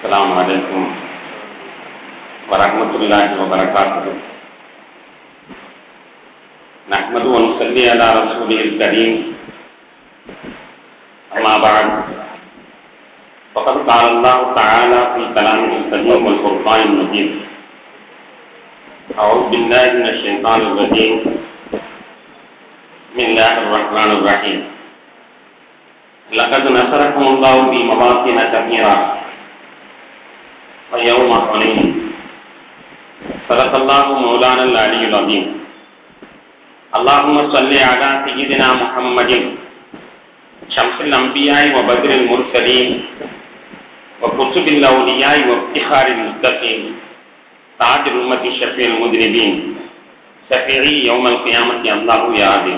السلام عليكم ورحمة الله وبركاته نحمد ونصلي على رسوله الكريم أما بعد فقد قال الله تعالى في كلامه الكريم والفرقان المجيد أعوذ بالله من الشيطان الرجيم بسم الله الرحمن الرحيم لقد نصركم الله في مواطن كثيرة ويوم حنين صدق الله مولانا العلي العظيم اللهم صل على سيدنا محمد شمس الأنبياء وبدر المرسلين وكتب الأولياء وافتخار المتقين تاج الأمة الشفيع المذنبين شفيعي يوم القيامة الله يا عظيم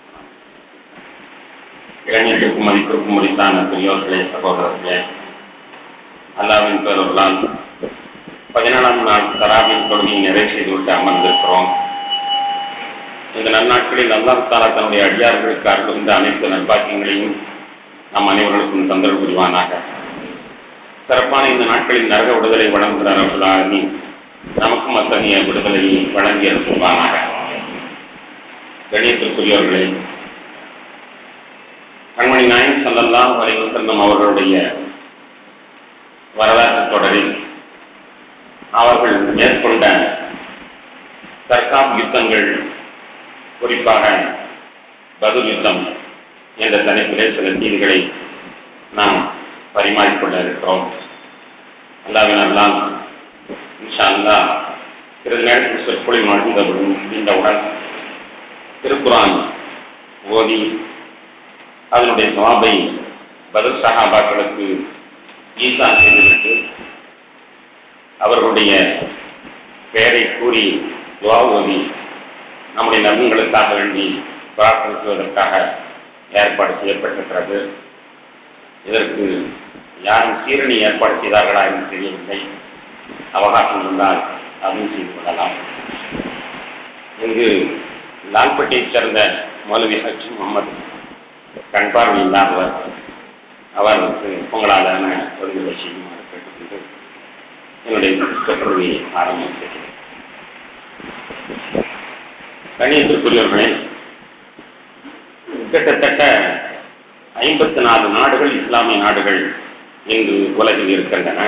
இளைஞர்களுக்கும் மதிப்பிற்கும் முடித்தான பெரியோர்களே சகோதரர்களே அல்லாவின் பேரொருளால் பதினாலாம் நாள் தராவின் தொழுகையை நிறைவு செய்துவிட்டு அமர்ந்திருக்கிறோம் இந்த நன்னாட்களில் அல்லாஹ் தாலா தன்னுடைய அடியார்களுக்கு அருள்கின்ற அனைத்து நல்பாக்கியங்களையும் நம் அனைவர்களுக்கும் தொந்தரவு புரிவானாக சிறப்பான இந்த நாட்களில் நரக விடுதலை வழங்குகிறார் அவர்களாகி நமக்கும் அத்தகைய விடுதலையை வழங்கி அனுப்புவானாக கணியத்திற்குரியவர்களே கண்மணி நாயன் சல்லல்லாம் வரைவு செல்லும் அவர்களுடைய வரலாற்று தொடரில் அவர்கள் மேற்கொண்ட தற்காப்பு யுத்தங்கள் குறிப்பாக பதில் யுத்தம் என்ற தலைப்பிலே சில செய்திகளை நாம் பரிமாறிக்கொள்ள இருக்கிறோம் அல்லாவினால் இன்ஷா அல்லா சிறிது நேரத்தில் சொற்பொழிவு நடந்த முடிந்தவுடன் திருக்குறான் ஓதி அதனுடைய சவாபை பதில் சகாபாக்களுக்கு ஈசா செய்துவிட்டு அவர்களுடைய பெயரை கூறி துவா ஓதி நம்முடைய நலன்களுக்காக வேண்டி பிரார்த்தனைக்குவதற்காக ஏற்பாடு செய்யப்பட்டிருக்கிறது இதற்கு யாரும் சீரணி ஏற்பாடு செய்தார்களா என்று தெரியவில்லை அவகாசம் இருந்தால் அதுவும் செய்து கொள்ளலாம் இங்கு லால்பட்டியைச் சேர்ந்த மௌலவி ஹஜ் முகமது கண் பார்வை இல்லாதவர் அவருக்கு உங்களாலான தொழில்களை செய்யுமாறு கேட்டுக்கொண்டு என்னுடைய சொற்பொழிவை ஆரம்பிக்கிறேன் கணியத்திற்குரியவர்களே கிட்டத்தட்ட ஐம்பத்தி நாலு நாடுகள் இஸ்லாமிய நாடுகள் இங்கு உலகில் இருக்கின்றன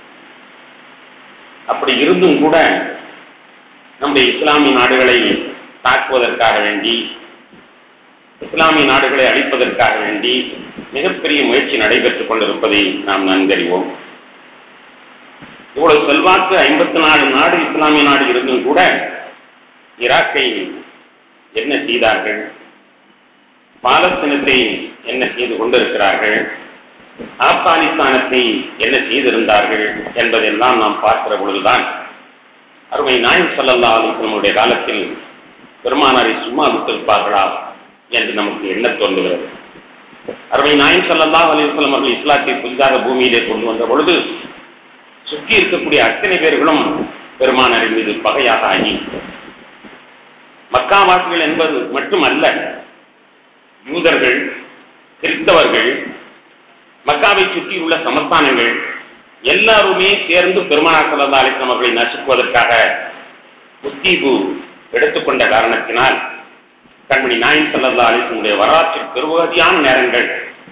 அப்படி இருந்தும் கூட நம்முடைய இஸ்லாமிய நாடுகளை தாக்குவதற்காக வேண்டி இஸ்லாமிய நாடுகளை அழிப்பதற்காக வேண்டி மிகப்பெரிய முயற்சி நடைபெற்றுக் கொண்டிருப்பதை நாம் நன்கறிவோம் இவ்வளவு செல்வாக்கு ஐம்பத்தி நாலு நாடு இஸ்லாமிய நாடு இருந்தும் கூட ஈராக்கை என்ன செய்தார்கள் பாலஸ்தீனத்தை என்ன செய்து கொண்டிருக்கிறார்கள் ஆப்கானிஸ்தானத்தை என்ன செய்திருந்தார்கள் என்பதெல்லாம் நாம் பார்க்கிற பொழுதுதான் அருமை நாயம் சல்லல்லா அலிஸ்லமுடைய காலத்தில் பெருமானாரை சும்மா விட்டிருப்பார்களா என்று நமக்கு எண்ண தோன்றுகிறது அருமை நாயம் சல்லல்லா அலிஸ்லாம் அவர்கள் இஸ்லாத்தை புதிதாக பூமியிலே கொண்டு வந்த பொழுது சுற்றி இருக்கக்கூடிய அத்தனை பேர்களும் பெருமானாரின் மீது பகையாக ஆகி மக்காவாசிகள் என்பது மட்டுமல்ல யூதர்கள் கிறிஸ்தவர்கள் மக்காவை சுற்றியுள்ள சமஸ்தானங்கள் எல்லாருமே சேர்ந்து பெருமானார் சல்லா அலிஸ்லாம் அவர்களை நசுக்குவதற்காக முத்தீபு எடுத்துக்கொண்ட காரணத்தினால் கண்மணி நாயன் சல்லா அலிஸ்லமுடைய வரலாற்றில் பெருவதியான நேரங்கள்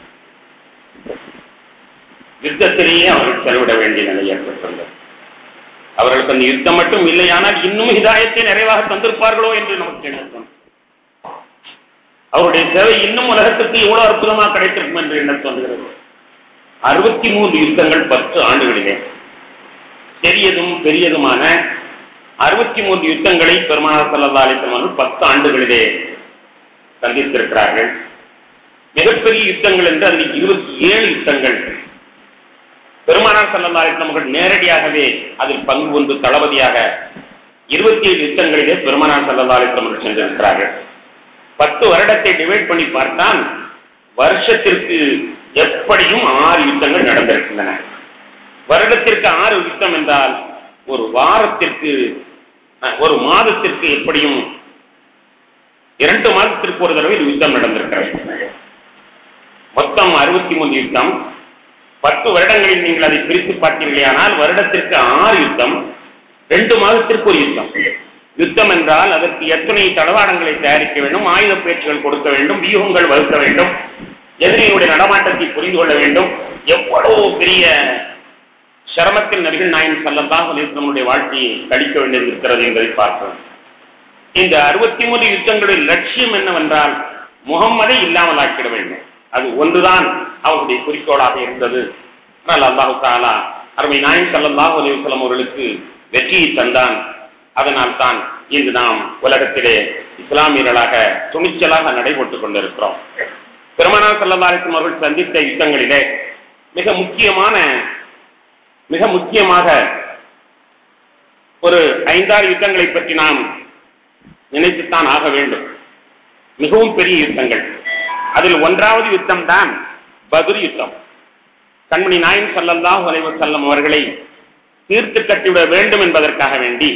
யுத்தத்திலேயே அவர்கள் செலவிட வேண்டிய நிலை ஏற்பட்டுள்ளது அவர்களுக்கு அந்த யுத்தம் மட்டும் இல்லையானால் இன்னும் ஹிதாயத்தை நிறைவாக தந்திருப்பார்களோ என்று நமக்கு எண்ணத்தோம் அவருடைய சேவை இன்னும் உலகத்திற்கு எவ்வளவு அற்புதமாக கிடைத்திருக்கும் என்று எண்ண தோன்றுகிறது அறுபத்தி மூன்று யுத்தங்கள் பத்து ஆண்டுகளிலே பெரியதும் பெரியதுமான அறுபத்தி மூன்று யுத்தங்களை பெருமானார் சல்லா அலிசல்லம் பத்து ஆண்டுகளிலே சந்தித்திருக்கிறார்கள் மிகப்பெரிய யுத்தங்கள் என்று அதில் இருபத்தி ஏழு யுத்தங்கள் பெருமானார் சல்லா அலிஸ்லாமர்கள் நேரடியாகவே அதில் பங்கு கொண்டு தளபதியாக இருபத்தி ஏழு யுத்தங்களிலே பெருமானார் சல்லா அலிஸ்லாமர்கள் சென்றிருக்கிறார்கள் பத்து வருடத்தை டிவைட் பண்ணி பார்த்தால் வருஷத்திற்கு எப்படியும் ஆறு யுத்தங்கள் நடந்திருக்கின்றன வருடத்திற்கு ஆறு யுத்தம் என்றால் ஒரு வாரத்திற்கு ஒரு மாதத்திற்கு எப்படியும் இரண்டு மாதத்திற்கு ஒரு தடவை யுத்தம் நடந்திருக்கிறது மொத்தம் அறுபத்தி மூணு யுத்தம் பத்து வருடங்களில் நீங்கள் அதை பிரித்து பார்த்தீர்களேயானால் வருடத்திற்கு ஆறு யுத்தம் ரெண்டு மாதத்திற்கு ஒரு யுத்தம் யுத்தம் என்றால் அதற்கு எத்தனை தளவாடங்களை தயாரிக்க வேண்டும் ஆயுத பயிற்சிகள் கொடுக்க வேண்டும் வியூகங்கள் வகுக்க வேண்டும் எதிரியுடைய நடமாட்டத்தை புரிந்து கொள்ள வேண்டும் எவ்வளவு பெரிய சிரமத்தில் நபிகள் நாயன் சல்லல்லாஹ் அலிஸ்லமுடைய வாழ்க்கையை கழிக்க வேண்டியது இருக்கிறது என்பதை பார்க்கிறோம் இந்த அறுபத்தி மூன்று யுத்தங்களின் லட்சியம் என்னவென்றால் முகம்மதை இல்லாமல் ஆக்கிட வேண்டும் அது ஒன்றுதான் அவருடைய குறிக்கோளாக இருந்தது ஆனால் அல்லாஹு தாலா அருமை நாயன் சல்லல்லாஹ் அலிவசலம் அவர்களுக்கு வெற்றியை தந்தான் அதனால் தான் இன்று நாம் உலகத்திலே இஸ்லாமியர்களாக துணிச்சலாக நடைபெற்றுக் கொண்டிருக்கிறோம் பெருமானார் சல்லல்லாஹிம் அவர்கள் சந்தித்த யுத்தங்களிலே மிக முக்கியமான மிக முக்கியமாக ஒரு ஐந்தாறு யுத்தங்களை பற்றி நாம் நினைத்துத்தான் ஆக வேண்டும் மிகவும் பெரிய யுத்தங்கள் அதில் ஒன்றாவது யுத்தம் தான் பதுர் யுத்தம் கண்மணி நாயன் சல்லல்லாஹ் அலைவசல்லம் அவர்களை தீர்த்து கட்டிவிட வேண்டும் என்பதற்காக வேண்டி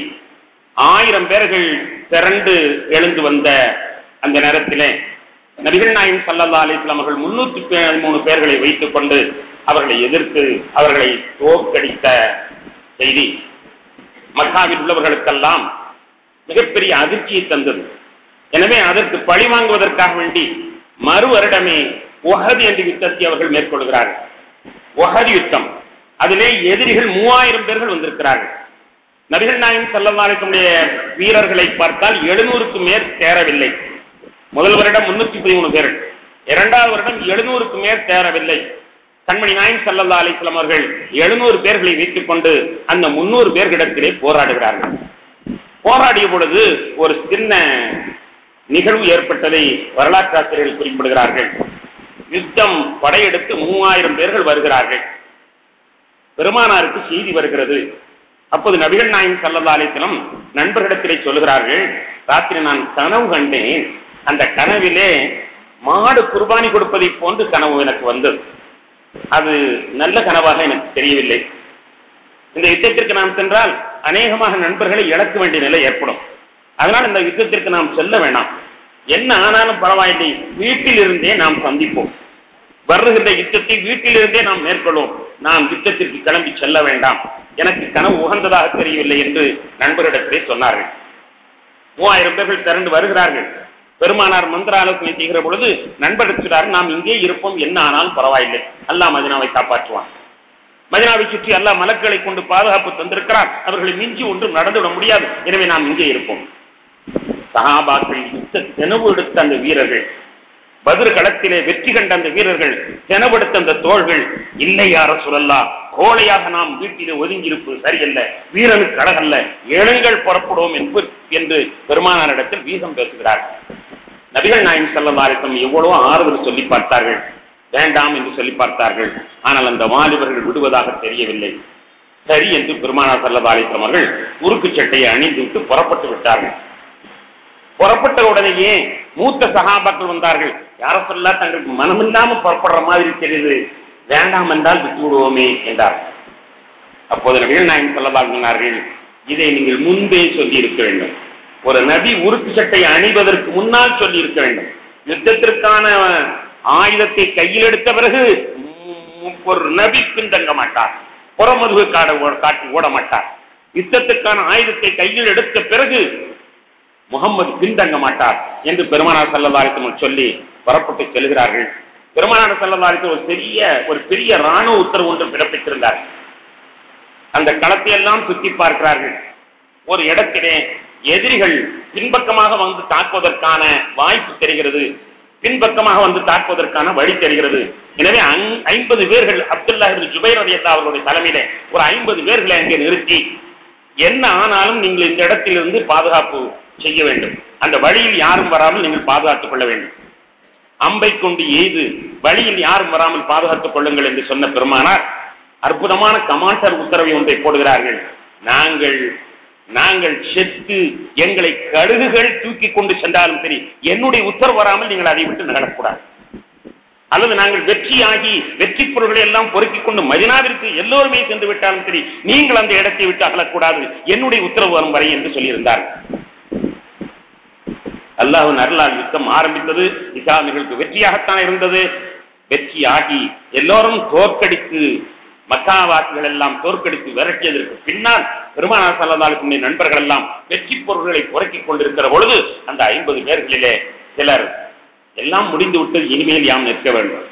ஆயிரம் பேர்கள் திரண்டு எழுந்து வந்த அந்த நேரத்திலே நபிகள் நாயன் சல்லல்லா அலிஸ்லாம் அவர்கள் முன்னூத்தி மூணு பேர்களை வைத்துக் கொண்டு அவர்களை எதிர்த்து அவர்களை தோற்கடித்த செய்தி மக்காவில் உள்ளவர்களுக்கெல்லாம் மிகப்பெரிய அதிர்ச்சியை தந்தது எனவே அதற்கு பழி வாங்குவதற்காக வேண்டி மறு வருடமே ஒஹது என்ற யுத்தத்தை அவர்கள் மேற்கொள்கிறார்கள் ஒஹது யுத்தம் அதிலே எதிரிகள் மூவாயிரம் பேர்கள் வந்திருக்கிறார்கள் நபிகள் நாயன் செல்லவாலத்தினுடைய வீரர்களை பார்த்தால் எழுநூறுக்கு மேற் தேரவில்லை முதல் வருடம் முன்னூத்தி பதிமூணு பேர்கள் இரண்டாவது வருடம் எழுநூறுக்கு மேற் தேரவில்லை கண்மணி நாயன் சல்லல்லா அலிஸ்லாம் அவர்கள் எழுநூறு பேர்களை வைத்துக் கொண்டு அந்த முன்னூறு பேர்களிடத்திலே போராடுகிறார்கள் போராடிய பொழுது ஒரு சின்ன நிகழ்வு ஏற்பட்டதை வரலாற்றாசிரியர்கள் குறிப்பிடுகிறார்கள் யுத்தம் படையெடுத்து மூவாயிரம் பேர்கள் வருகிறார்கள் பெருமானாருக்கு செய்தி வருகிறது அப்போது நபிகள் நாயன் சல்லல்லா அலிஸ்லம் நண்பர்களிடத்திலே சொல்லுகிறார்கள் ராத்திரி நான் கனவு கண்டேன் அந்த கனவிலே மாடு குர்பானி கொடுப்பதை போன்று கனவு எனக்கு வந்தது அது நல்ல கனவாக எனக்கு தெரியவில்லை இந்த யுத்தத்திற்கு நாம் சென்றால் அநேகமாக நண்பர்களை இழக்க வேண்டிய நிலை ஏற்படும் அதனால் இந்த யுத்தத்திற்கு நாம் செல்ல வேண்டாம் என்ன ஆனாலும் பரவாயில்லை வீட்டில் இருந்தே நாம் சந்திப்போம் வருகின்ற யுத்தத்தை வீட்டில் இருந்தே நாம் மேற்கொள்வோம் நாம் யுத்தத்திற்கு கிளம்பி செல்ல வேண்டாம் எனக்கு கனவு உகந்ததாக தெரியவில்லை என்று நண்பரிடத்திலே சொன்னார்கள் மூவாயிரம் பேர்கள் திரண்டு வருகிறார்கள் பெருமானார் மந்திர ஆலோசனை செய்கிற பொழுது நண்பர் நாம் இங்கே இருப்போம் என்ன ஆனாலும் பரவாயில்லை அல்லாஹ் மதினாவை காப்பாற்றுவான் மதினாவை சுற்றி அல்லாஹ் மலக்களை கொண்டு பாதுகாப்பு தந்திருக்கிறார் அவர்களை மிஞ்சி ஒன்றும் நடந்துவிட முடியாது எனவே நாம் இங்கே இருப்போம் சஹாபாக்கள் யுத்த தெனவு எடுத்த அந்த வீரர்கள் பதிர் களத்திலே வெற்றி கண்ட அந்த வீரர்கள் தெனவெடுத்த அந்த தோள்கள் இல்லை யார சொல்லல்லா கோழையாக நாம் வீட்டிலே ஒதுங்கியிருப்பது சரியல்ல வீரனுக்கு அழகல்ல ஏழுங்கள் புறப்படுவோம் என்று என்று பெருமானாரிடத்தில் வீசம் பேசுகிறார்கள் நபிகள் நாயன் செல்லவாரிசம் எவ்வளவோ ஆறுதல் சொல்லி பார்த்தார்கள் வேண்டாம் என்று சொல்லி பார்த்தார்கள் ஆனால் அந்த வாலிபர்கள் விடுவதாக தெரியவில்லை சரி என்று பெருமானார் செல்லவாரிசம் அவர்கள் உருக்கு சட்டையை அணிந்து விட்டு புறப்பட்டு விட்டார்கள் புறப்பட்ட உடனேயே மூத்த சகாபாக்கள் வந்தார்கள் யார சொல்ல தங்களுக்கு மனமில்லாம புறப்படுற மாதிரி தெரியுது வேண்டாம் என்றால் விட்டு விடுவோமே என்றார் அப்போது நபிகள் நாயன் சொல்லலாம் சொன்னார்கள் இதை நீங்கள் முன்பே சொல்லி இருக்க வேண்டும் ஒரு நபி உருக்கு சட்டை அணிவதற்கு முன்னால் சொல்லி இருக்க வேண்டும் யுத்தத்திற்கான ஆயுதத்தை கையில் எடுத்த பிறகு ஒரு நபி பின்தங்க மாட்டார் புறமதுகு காட காட்டி ஓட மாட்டார் யுத்தத்துக்கான ஆயுதத்தை கையில் எடுத்த பிறகு முகம்மது பின்தங்க மாட்டார் என்று பெருமானார் சல்லல்லாரித்தம் சொல்லி புறப்பட்டு செல்கிறார்கள் பெருமானார் சல்லல்லாரித்தம் ஒரு பெரிய ஒரு பெரிய ராணுவ உத்தரவு ஒன்று பிறப்பித்திருந்தார் அந்த களத்தை எல்லாம் சுத்தி பார்க்கிறார்கள் ஒரு இடத்திலே எதிரிகள் பின்பக்கமாக வந்து தாக்குவதற்கான வாய்ப்பு தெரிகிறது பின்பக்கமாக வந்து தாக்குவதற்கான வழி தெரிகிறது எனவே ஐம்பது பேர்கள் அப்துல்லா ஜுபைர் அலி அல்லா அவர்களுடைய தலைமையில ஒரு ஐம்பது பேர்களை அங்கே நிறுத்தி என்ன ஆனாலும் நீங்கள் இந்த இடத்திலிருந்து பாதுகாப்பு செய்ய வேண்டும் அந்த வழியில் யாரும் வராமல் நீங்கள் பாதுகாத்துக் கொள்ள வேண்டும் அம்பை கொண்டு எய்து வழியில் யாரும் வராமல் பாதுகாத்துக் கொள்ளுங்கள் என்று சொன்ன பெருமானார் அற்புதமான கமாண்டர் உத்தரவை ஒன்றை போடுகிறார்கள் நாங்கள் நாங்கள் செத்து எங்களை கழுகுகள் தூக்கி கொண்டு சென்றாலும் சரி என்னுடைய உத்தரவு வராமல் நீங்கள் அதை விட்டு நகரக்கூடாது அல்லது நாங்கள் வெற்றியாகி வெற்றி பொருள்களை எல்லாம் பொறுக்கிக் கொண்டு மதினாவிற்கு எல்லோருமே சென்று விட்டாலும் சரி நீங்கள் அந்த இடத்தை விட்டு அகலக்கூடாது என்னுடைய உத்தரவு வரும் வரை என்று சொல்லியிருந்தார்கள் அல்லாஹின் அருளால் யுத்தம் ஆரம்பித்தது இஸ்லாமியர்களுக்கு வெற்றியாகத்தான் இருந்தது வெற்றியாகி எல்லோரும் தோற்கடித்து மக்காவாசிகள் எல்லாம் தோற்கடித்து விரட்டியதற்கு பின்னால் பெருமானார் சல்லதாலுக்குடைய நண்பர்கள் எல்லாம் வெற்றி பொருள்களை புரட்டிக் கொண்டிருக்கிற பொழுது அந்த ஐம்பது பேர்களிலே சிலர் எல்லாம் முடிந்து விட்டது இனிமேல் யாம் நிற்க வேண்டும்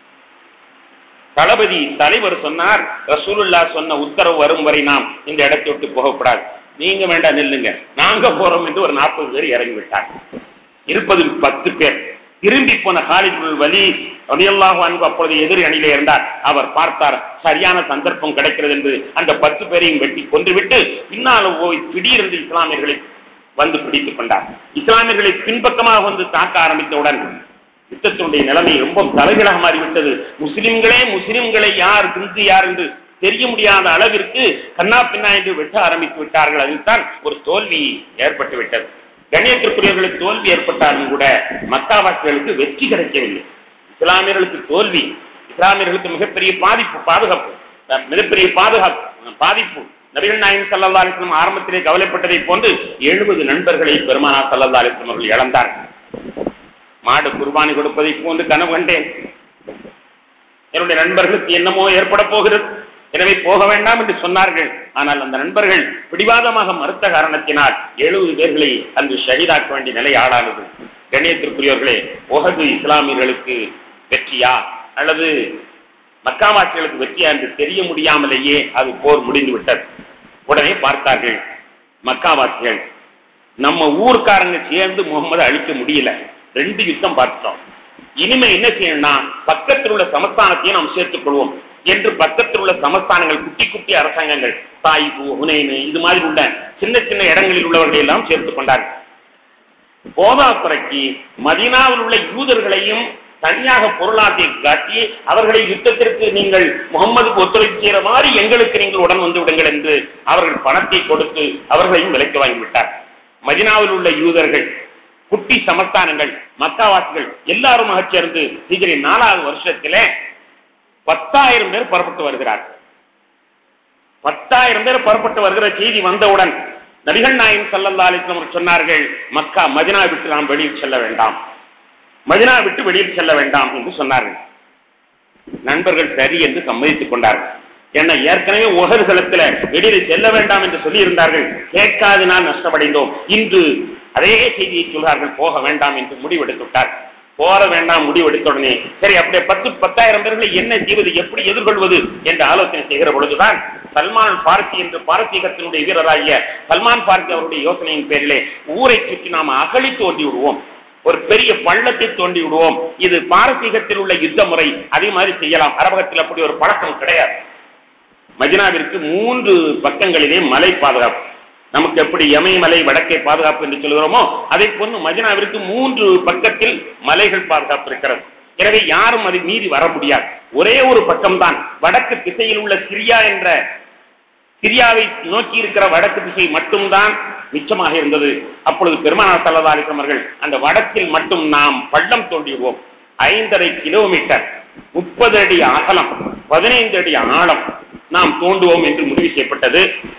தளபதி தலைவர் சொன்னார் ரசூலுல்லா சொன்ன உத்தரவு வரும் வரை நாம் இந்த இடத்தை விட்டு போகக்கூடாது நீங்க வேண்டாம் நில்லுங்க நாங்க போறோம் என்று ஒரு நாற்பது பேர் இறங்கி விட்டார் இருப்பது பத்து பேர் திரும்பி போன காலிபுல் வலி ரலியல்லாஹு அன்பு அப்பொழுது எதிர் அணியிலே இருந்தார் அவர் பார்த்தார் சரியான சந்தர்ப்பம் கிடைக்கிறது என்று அந்த பத்து பேரையும் வெட்டி கொன்றுவிட்டு பின்னால் போய் திடீரென்று இஸ்லாமியர்களை வந்து பிடித்துக் கொண்டார் இஸ்லாமியர்களை பின்பக்கமாக வந்து தாக்க ஆரம்பித்தவுடன் யுத்தத்தினுடைய நிலைமை ரொம்ப தலைகளாக மாறிவிட்டது முஸ்லிம்களே முஸ்லிம்களை யார் பிந்து யார் என்று தெரிய முடியாத அளவிற்கு கண்ணா பின்னா என்று வெட்ட ஆரம்பித்து விட்டார்கள் அதில்தான் ஒரு தோல்வி ஏற்பட்டு விட்டது கண்ணியத்திற்குரியவர்களுக்கு தோல்வி ஏற்பட்டாலும் கூட மக்காவாசிகளுக்கு வெற்றி கிடைக்கவில்லை இஸ்லாமியர்களுக்கு தோல்வி இஸ்லாமியர்களுக்கு மிகப்பெரிய பாதிப்பு பாதுகாப்பு அஹ் மிகப்பெரிய பாதுகாப்பு பாதிப்பு நபிகள் நாயகம் சல்லா அலிஸ்லாம் ஆரம்பத்திலே கவலைப்பட்டதை போன்று எழுபது நண்பர்களை பெருமானா சல்லா அலிஸ்லாம் அவர்கள் இழந்தார்கள் மாடு குர்பானி கொடுப்பதை போன்று கனவு கண்டேன் என்னுடைய நண்பர்களுக்கு என்னமோ ஏற்பட போகிறது எனவே போக வேண்டாம் என்று சொன்னார்கள் ஆனால் அந்த நண்பர்கள் பிடிவாதமாக மறுத்த காரணத்தினால் எழுபது பேர்களை அன்று ஷஹீதாக்க வேண்டிய நிலை ஆளானது கண்ணியத்திற்குரியவர்களே உகது இஸ்லாமியர்களுக்கு வெற்றியா அல்லது மக்காவாசிகளுக்கு வெற்றியா என்று தெரிய முடியாமலேயே அது போர் முடிந்து விட்டது உடனே பார்த்தார்கள் மக்காவாசிகள் நம்ம ஊர்க்காரங்க சேர்ந்து முகமது அழிக்க முடியல ரெண்டு யுத்தம் பார்த்துட்டோம் இனிமே என்ன செய்யணும்னா பக்கத்தில் உள்ள சமஸ்தானத்தையும் நாம் சேர்த்துக் கொள்வோம் என்று பக்கத்தில் உள்ள சமஸ்தானங்கள் குட்டி குட்டி அரசாங்கங்கள் தாய்பு ஹுனைனு இது மாதிரி உள்ள சின்ன சின்ன இடங்களில் உள்ளவர்களை எல்லாம் சேர்த்துக் கொண்டார்கள் போதாக்குறைக்கு மதீனாவில் உள்ள யூதர்களையும் தனியாக பொருளாதாரத்தை காட்டி அவர்களை யுத்தத்திற்கு நீங்கள் முகம்மதுக்கு ஒத்துழைப்பு செய்கிற மாதிரி எங்களுக்கு நீங்கள் உடன் வந்து விடுங்கள் என்று அவர்கள் பணத்தை கொடுத்து அவர்களையும் விலைக்கு வாங்கிவிட்டார் மதினாவில் உள்ள யூதர்கள் குட்டி சமஸ்தானங்கள் மக்காவாசிகள் எல்லாருமாக சேர்ந்து ஹிஜ்ரி நாலாவது வருஷத்திலே பத்தாயிரம் பேர் புறப்பட்டு வருகிறார் பத்தாயிரம் பேர் புறப்பட்டு வருகிற செய்தி வந்தவுடன் நபிகள் நாயகம் சல்லல்லா அலிஸ்லாம் சொன்னார்கள் மக்கா மதினா விட்டு நாம் வெளியில் செல்ல வேண்டாம் மதினா விட்டு வெளியில் செல்ல வேண்டாம் என்று சொன்னார்கள் நண்பர்கள் சரி என்று சம்மதித்துக் கொண்டார்கள் என்ன ஏற்கனவே உகர் களத்துல வெளியில் செல்ல வேண்டாம் என்று சொல்லி இருந்தார்கள் கேட்காது நான் நஷ்டமடைந்தோம் இன்று அதே செய்தியை சொல்கிறார்கள் போக வேண்டாம் என்று முடிவெடுத்து விட்டார் போற வேண்டாம் முடிவெடுத்த உடனே சரி அப்படியே பத்து பத்தாயிரம் பேர்களை என்ன செய்வது எப்படி எதிர்கொள்வது என்று ஆலோசனை செய்கிற பொழுதுதான் சல்மான் பார்த்தி என்று பாரசீகத்தினுடைய வீரராகிய சல்மான் பார்த்தி அவருடைய யோசனையின் பேரிலே ஊரை சுற்றி நாம் அகழி தோண்டி விடுவோம் ஒரு பெரிய பள்ளத்தை தோண்டி விடுவோம் இது பாரசீகத்தில் உள்ள யுத்த முறை அதே மாதிரி செய்யலாம் அரபகத்தில் அப்படி ஒரு பழக்கம் கிடையாது மதினாவிற்கு மூன்று பக்கங்களிலே மலை பாதுகாப்பு நமக்கு எப்படி எமயமலை வடக்கே பாதுகாப்பு என்று சொல்கிறோமோ அதை போன்று மதினாவிற்கு மூன்று பக்கத்தில் மலைகள் பாதுகாப்பு இருக்கிறது எனவே யாரும் அதை மீறி வர முடியாது ஒரே ஒரு பக்கம்தான் வடக்கு திசையில் உள்ள சிரியா என்ற சிரியாவை நோக்கி இருக்கிற வடக்கு திசை மட்டும்தான் மிச்சமாக இருந்தது அப்பொழுது பெருமானார் சல்லா அவர்கள் அந்த வடக்கில் மட்டும் நாம் பள்ளம் தோண்டிடுவோம் ஐந்தரை கிலோமீட்டர் முப்பது அடி அகலம் பதினைந்து அடி ஆழம் நாம் தோண்டுவோம் என்று முடிவு செய்யப்பட்டது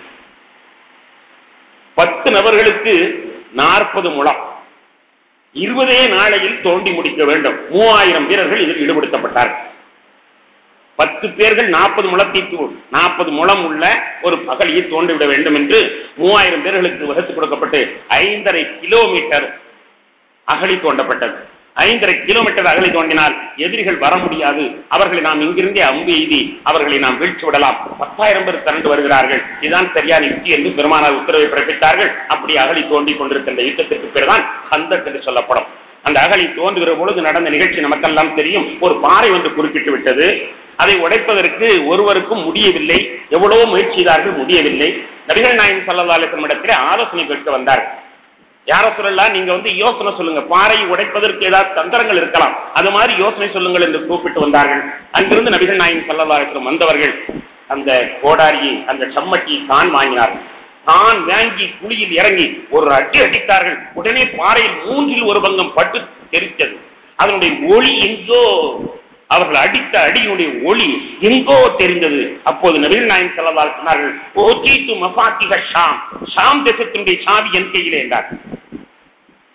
பத்து நபர்களுக்கு நாற்பது முழம் இருபதே நாளையில் தோண்டி முடிக்க வேண்டும் மூவாயிரம் வீரர்கள் இதில் ஈடுபடுத்தப்பட்டார்கள் பத்து பேர்கள் நாற்பது முழத்தை நாற்பது முழம் உள்ள ஒரு பகலியை தோண்டிவிட வேண்டும் என்று மூவாயிரம் பேர்களுக்கு வகுத்து கொடுக்கப்பட்டு ஐந்தரை கிலோமீட்டர் அகழி தோண்டப்பட்டது ஐந்தரை கிலோமீட்டர் அகழி தோண்டினால் எதிரிகள் வர முடியாது அவர்களை நாம் இங்கிருந்தே அம்பு எய்தி அவர்களை நாம் வீழ்ச்சி விடலாம் பத்தாயிரம் பேர் திரண்டு வருகிறார்கள் இதுதான் சரியான யுக்தி என்று பெருமானார் உத்தரவை பிறப்பித்தார்கள் அப்படி அகழி தோண்டி கொண்டிருக்கின்ற யுத்தத்திற்கு பேர்தான் ஹந்தக் என்று சொல்லப்படும் அந்த அகழி தோன்றுகிற பொழுது நடந்த நிகழ்ச்சி நமக்கெல்லாம் தெரியும் ஒரு பாறை ஒன்று குறுக்கிட்டு விட்டது அதை உடைப்பதற்கு ஒருவருக்கும் முடியவில்லை எவ்வளவோ முயற்சி செய்தார்கள் முடியவில்லை நபிகள் நாயகம் சல்லா அலிசம் இடத்திலே ஆலோசனை கேட்க வந்தார்கள் யார சொல்லலாம் நீங்க வந்து யோசனை சொல்லுங்க பாறையை உடைப்பதற்கு ஏதாவது தந்திரங்கள் இருக்கலாம் அது மாதிரி யோசனை சொல்லுங்கள் என்று கூப்பிட்டு வந்தார்கள் அங்கிருந்து நபிகள் நாயகம் சல்லா அலிஸ்லம் வந்தவர்கள் அந்த கோடாரியை அந்த சம்மட்டியை தான் வாங்கினார்கள் தான் வாங்கி குழியில் இறங்கி ஒரு அடி அடித்தார்கள் உடனே பாறையில் மூன்றில் ஒரு பங்கம் பட்டு தெரித்தது அதனுடைய ஒளி எங்கோ அவர்கள் அடித்த அடியினுடைய ஒளி எங்கோ தெரிந்தது அப்போது நபீல் நாயன் செல்லதால் சொன்னார்கள் ஓகீத்து மபாத்திக ஷாம் ஷாம் தேசத்தினுடைய சாவி என் கையிலே என்றார்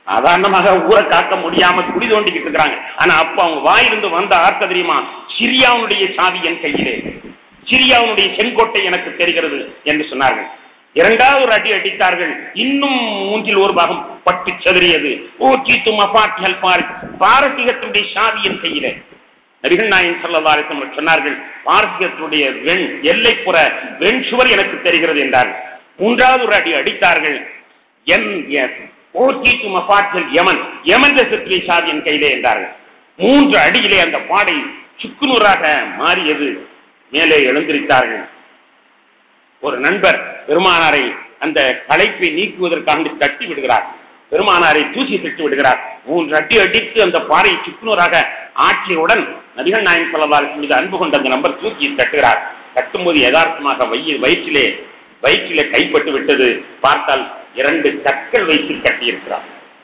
சாதாரணமாக ஊரை காக்க முடியாம குடி தோண்டிக்கிட்டு இருக்கிறாங்க ஆனா அப்ப அவங்க வாயிலிருந்து வந்த ஆர்த்த தெரியுமா சிரியாவுடைய சாவி என் கையிலே சிரியாவுடைய செங்கோட்டை எனக்கு தெரிகிறது என்று சொன்னார்கள் இரண்டாவது ஒரு அடி அடித்தார்கள் இன்னும் மூன்றில் ஒரு பாகம் பட்டு செதறியது ஊற்றி மபாட்டிகள் பார் பாரசீகத்தினுடைய சாவி என் கையிலே நபிகள் நாயன் சல்லல்லாஹு சொன்னார்கள் பாரசீகத்துடைய வெண் எல்லைப்புற வெண் சுவர் எனக்கு தெரிகிறது என்றார்கள் மூன்றாவது ஒரு அடி அடித்தார்கள் என் ஓர்கீட்டு மபாட்டில் யமன் யமன் தேசத்திலே சாவி என் கையிலே என்றார்கள் மூன்று அடியிலே அந்த பாடை சுக்குநூறாக மாறியது மேலே எழுந்திருத்தார்கள் ஒரு நண்பர் பெருமானாரை அந்த களைப்பை நீக்குவதற்காக தட்டி விடுகிறார் பெருமானாரை தூசி திட்டு விடுகிறார் மூன்று அடி அடித்து அந்த பாறையை சுக்குநூறாக ஆற்றியவுடன் நபிகள் நாயன் சொல்லவாறு மீது அன்பு கொண்ட அந்த நம்பர் தூக்கி தட்டுகிறார் தட்டும்போது யதார்த்தமாக வயிறு வயிற்றிலே வயிற்றிலே கைப்பட்டு விட்டது பார்த்தால் இரண்டு கற்கள் வைத்து கட்டியிருக்கிறார்